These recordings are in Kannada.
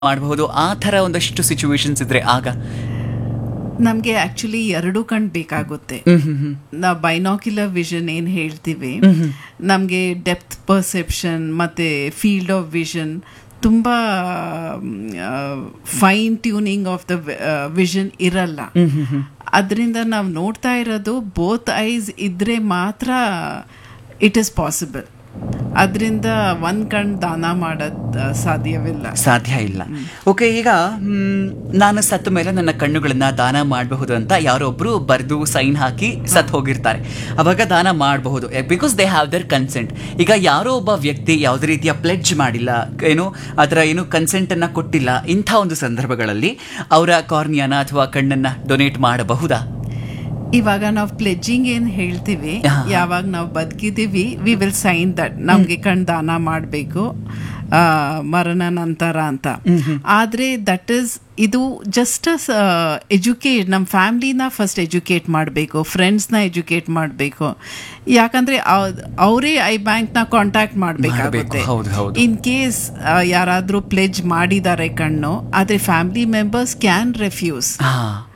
ಮಾಡಬಹುದು ಆ ಥರ ಒಂದಷ್ಟು ಸಿಚುವೇಶನ್ಸ್ ಇದ್ರೆ ಆಗ ನಮ್ಗೆ ಆಕ್ಚುಲಿ ಎರಡು ಕಣ್ ಬೇಕಾಗುತ್ತೆ ನಾವು ಬೈನಾಕ್ಯುಲರ್ ವಿಷನ್ ಏನ್ ಹೇಳ್ತೀವಿ ನಮ್ಗೆ ಡೆಪ್ತ್ ಪರ್ಸೆಪ್ಷನ್ ಮತ್ತೆ ಫೀಲ್ಡ್ ಆಫ್ ವಿಷನ್ ತುಂಬಾ fine tuning of the vision ಇರಲ್ಲ ಅದರಿಂದ ನಾವು ನೋಡ್ತಾ ಇರೋದು ಬೋತ್ ಐಸ್ ಇದ್ರೆ ಮಾತ್ರ ಇಟ್ ಇಸ್ ಪಾಸಿಬಲ್ ಅದರಿಂದ ಒಂದ್ ಕಣ್ ದಾನ ಮಾಡೋದ್ ಆ, ಸಾಧ್ಯವಿಲ್ಲ ಸಾಧ್ಯ ಇಲ್ಲ ಓಕೆ ಈಗ ಮ್, ನಾನು ಸತ್ತ ಮೇಲೆ ನನ್ನ ಕಣ್ಣುಗಳನ್ನ ದಾನ ಮಾಡಬಹುದು ಅಂತ ಯಾರೊಬ್ರು ಬರೆದು ಸೈನ್ ಹಾಕಿ ಸತ್ ಹೋಗಿರ್ತಾರೆ ಅವಾಗ ದಾನ ಮಾಡಬಹುದು because they have their consent ಈಗ ಯಾರೋ ಒಬ್ಬ ವ್ಯಕ್ತಿ ಯಾವುದೇ ರೀತಿಯ ಪ್ಲೆಡ್ಜ್ ಮಾಡಿಲ್ಲ ಏನು ಅದರ ಏನು ಕನ್ಸೆಂಟ್ ಅನ್ನ ಕೊಟ್ಟಿಲ್ಲ ಇಂಥ ಒಂದು ಸಂದರ್ಭಗಳಲ್ಲಿ ಅವರ ಕಾರ್ನಿಯಾನ ಅಥವಾ ಕಣ್ಣನ್ನ ಡೊನೇಟ್ ಮಾಡಬಹುದಾ ಇವಾಗ ನಾವು ಪ್ಲೆಡ್ಜಿಂಗ್ ಏನ್ ಹೇಳ್ತೀವಿ ಹಾ. ಯಾವಾಗ ನಾವು ಬದುಕಿದೀವಿ ವಿ ವಿಲ್ ಸೈನ್ ದಟ್ ನಮ್ಗೆ ಕಣ್ ದಾನ ಮಾಡಬೇಕು ಮರಣ ನಂತರ ಅಂತ ಆದ್ರೆ ದಟ್ ಇಸ್ ಇದು ಜಸ್ಟ್ ಎಜುಕೇಟ್ ನಮ್ಮ ಫ್ಯಾಮ್ಲಿನ ಫಸ್ಟ್ ಎಜುಕೇಟ್ ಮಾಡಬೇಕು ಫ್ರೆಂಡ್ಸ್ನ ಎಜುಕೇಟ್ ಮಾಡಬೇಕು ಯಾಕಂದ್ರೆ ಅವರೇ ಐ ಬ್ಯಾಂಕ್ನ ಕಾಂಟ್ಯಾಕ್ಟ್ ಮಾಡಬೇಕಾಗುತ್ತೆ ಮಾಡ್ಬೇಕು, ಹೌದು, ಹೌದು. ಇನ್ ಕೇಸ್ ಯಾರಾದ್ರೂ ಪ್ಲೆಜ್ ಮಾಡಿದ್ದಾರೆ ಕಣ್ಣು ಆದ್ರೆ ಫ್ಯಾಮಿಲಿ ಮೆಂಬರ್ಸ್ ಕ್ಯಾನ್ ರೆಫ್ಯೂಸ್ ಹಾ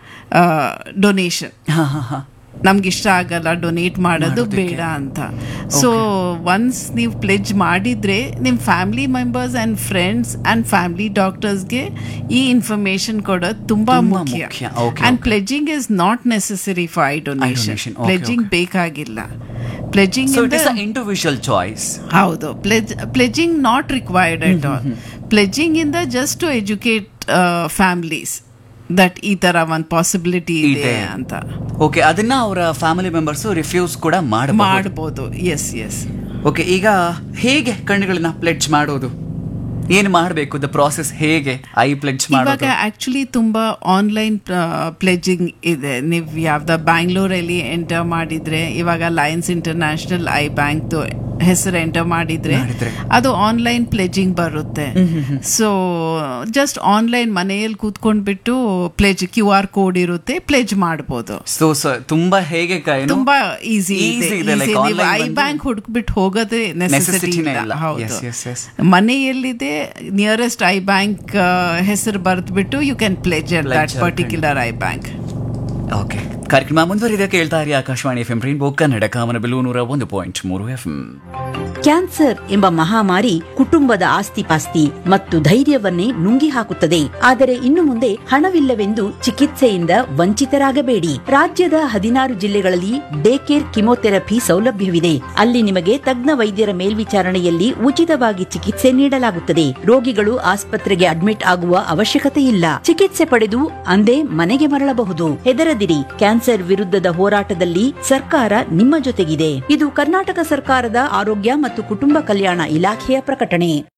ಡೊನೇಷನ್ ಹಾ ಹಾ ಹಾ ನಮ್ಗೆ ಇಷ್ಟ ಆಗಲ್ಲ ಡೊನೇಟ್ ಮಾಡೋದು ಬೇಡ ಅಂತ ಸೊ ಒನ್ಸ್ ನೀವು ಪ್ಲೆಜ್ ಮಾಡಿದ್ರೆ ನಿಮ್ family members and friends and family ಡಾಕ್ಟರ್ಸ್ಗೆ ಈ ಇನ್ಫಾರ್ಮೇಶನ್ ಕೊಡೋದು ತುಂಬಾ ತುಂಬಾ ಮುಖ್ಯ ಮುಖ್ಯ. Okay, and okay. Pledging is not necessary for eye donation donation. Okay, pledging ಬೇಕಾಗಿಲ್ಲ pledging so it is individual choice ಹೌದು pledge pledging not required at all pledging ಇಂದ just to educate families that ಈ ತರ ಒಂದು ಪಾಸಿಬಿಲಿಟಿ ಇದೆ ಇದೆ. ಅಂತ ಓಕೆ ಅದನ್ನ ಅವರ ಫ್ಯಾಮಿಲಿ ಮೆಂಬರ್ಸ್ ರಿಫ್ಯೂಸ್ ಕೂಡ ಮಾಡಬಹುದು ಮಾಡ್ಬೋದು ಎಸ್ ಎಸ್ ಓಕೆ ಈಗ ಹೇಗೆ ಕಣ್ಣುಗಳನ್ನ ಪ್ಲೆಡ್ಜ್ ಮಾಡೋದು ಏನು ಮಾಡಬೇಕು ದ ಪ್ರಾಸೆಸ್ ಹೇಗೆ ಐ ಪ್ಲೆಡ್ಜ್ ಇವಾಗ ಮಾಡೋದು ಆಕ್ಚುಲಿ ತುಂಬಾ ಆನ್ಲೈನ್ ಪ್ಲೆಜಿಂಗ್ ಇದೆ ನೀವು ಯಾವ್ದ ಬ್ಯಾಂಗ್ಳೂರಲ್ಲಿ ಎಂಟರ್ ಮಾಡಿದ್ರೆ ಇವಾಗ ಲಯನ್ಸ್ ಇಂಟರ್ನ್ಯಾಷನಲ್ ಐ ಬ್ಯಾಂಕ್ ಹೆಸರು ಎಂಟರ್ ಮಾಡಿದ್ರೆ ಮಾಡಿದ್ರೆ. ಅದು ಆನ್ಲೈನ್ ಪ್ಲೆಜಿಂಗ್ ಬರುತ್ತೆ ಸೊ ಜಸ್ಟ್ ಆನ್ಲೈನ್ ಮನೆಯಲ್ಲಿ ಕೂತ್ಕೊಂಡ್ಬಿಟ್ಟು ಪ್ಲೆಜ್ ಕ್ಯೂ ಆರ್ ಕೋಡ್ ಇರುತ್ತೆ ಪ್ಲೆಜ್ ಮಾಡ್ಬೋದು ಸೊ ತುಂಬಾ ಹೇಗೆ ಕ- ಏನು? ತುಂಬಾ ಈಸಿ Easy ಇದೆ, like ನೀವು online ಐ ಬಂದು- ಬ್ಯಾಂಕ್ ಹುಡುಕ್ಬಿಟ್ಟು ಹೋಗೋದೇ ನೆಸೆಸಿಟಿ Necessity ನೇ ಇಲ್ಲ ಇಲ್ಲ. ಹೌದು Yes, yes, yes. ಮನೆಯಲ್ಲಿದೆ ನಿಯರೆಸ್ಟ್ ಐ ಬ್ಯಾಂಕ್ ಹೆಸರು ಬರೆದ್ಬಿಟ್ಟು you can pledge that Pledge particular I bank okay ಕಾರ್ಯಕ್ರಮ ಮುಂದುವರಿದ ಕೇಳ್ತಾ ಇರಿ Akashvani F M rainbow Kannada ಕಾಮನ ಬಿಲು ನೂರ ಒಂದು ಪಾಯಿಂಟ್ ಮೂರು ಎಫ್ ಎಂ ಕ್ಯಾನ್ಸರ್ ಎಂಬ ಮಹಾಮಾರಿ ಕುಟುಂಬದ ಆಸ್ತಿಪಾಸ್ತಿ ಮತ್ತು ಧೈರ್ಯವನ್ನೇ ನುಂಗಿ ಹಾಕುತ್ತದೆ ಆದರೆ ಇನ್ನು ಮುಂದೆ ಹಣವಿಲ್ಲವೆಂದು ಚಿಕಿತ್ಸೆಯಿಂದ ವಂಚಿತರಾಗಬೇಡಿ ರಾಜ್ಯದ ಹದಿನಾರು ಜಿಲ್ಲೆಗಳಲ್ಲಿ ಡೇ ಕೇರ್ ಕಿಮೋಥೆರಪಿ ಸೌಲಭ್ಯವಿದೆ ಅಲ್ಲಿ ನಿಮಗೆ ತಜ್ಞ ವೈದ್ಯರ ಮೇಲ್ವಿಚಾರಣೆಯಲ್ಲಿ ಉಚಿತವಾಗಿ ಚಿಕಿತ್ಸೆ ನೀಡಲಾಗುತ್ತದೆ ರೋಗಿಗಳು ಆಸ್ಪತ್ರೆಗೆ ಅಡ್ಮಿಟ್ ಆಗುವ ಅವಶ್ಯಕತೆ ಇಲ್ಲ ಚಿಕಿತ್ಸೆ ಪಡೆದು ಅಂದೇ ಮನೆಗೆ ಮರಳಬಹುದು ಹೆದರದಿರಿ ಕ್ಯಾನ್ಸರ್ ವಿರುದ್ಧದ ಹೋರಾಟದಲ್ಲಿ ಸರ್ಕಾರ ನಿಮ್ಮ ಜೊತೆಗಿದೆ ಇದು ಕರ್ನಾಟಕ ಸರ್ಕಾರದ ಆರೋಗ್ಯ ಮತ್ತು ಕುಟುಂಬ ಕಲ್ಯಾಣ ಇಲಾಖೆಯ ಪ್ರಕಟಣೆ